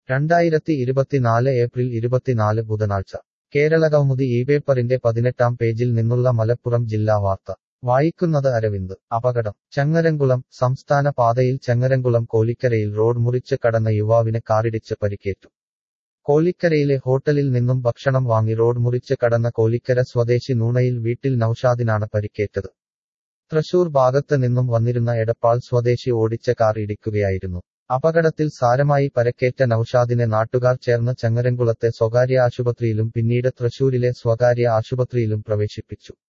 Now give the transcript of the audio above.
രണ്ടായിരത്തി ഇരുപത്തിനാല് ഏപ്രിൽ ഇരുപത്തിനാല് ബുധനാഴ്ച കേരളകൗമുദി ഈ പേപ്പറിന്റെ പതിനെട്ടാം പേജിൽ നിന്നുള്ള മലപ്പുറം ജില്ലാ വാർത്ത വായിക്കുന്നത് അരവിന്ദ് അപകടം ചങ്ങരംകുളം സംസ്ഥാന പാതയിൽ ചങ്ങരംകുളം കോലിക്കരയിൽ റോഡ് മുറിച്ച് കടന്ന യുവാവിന് കാറിടിച്ച് പരിക്കേറ്റു കോലിക്കരയിലെ ഹോട്ടലിൽ നിന്നും ഭക്ഷണം വാങ്ങി റോഡ് മുറിച്ച് കടന്ന കോലിക്കര സ്വദേശി നൂണയിൽ വീട്ടിൽ നൌഷാദിനാണ് പരിക്കേറ്റത് തൃശൂർ ഭാഗത്ത് നിന്നും വന്നിരുന്ന എടപ്പാൾ സ്വദേശി ഓടിച്ച കാർ ഇടിക്കുകയായിരുന്നു അപകടത്തിൽ സാരമായി പരക്കേറ്റ നൌഷാദിനെ നാട്ടുകാർ ചേർന്ന് ചങ്ങരംകുളത്തെ സ്വകാര്യ ആശുപത്രിയിലും പിന്നീട് തൃശൂരിലെ സ്വകാര്യ ആശുപത്രിയിലും പ്രവേശിപ്പിച്ചു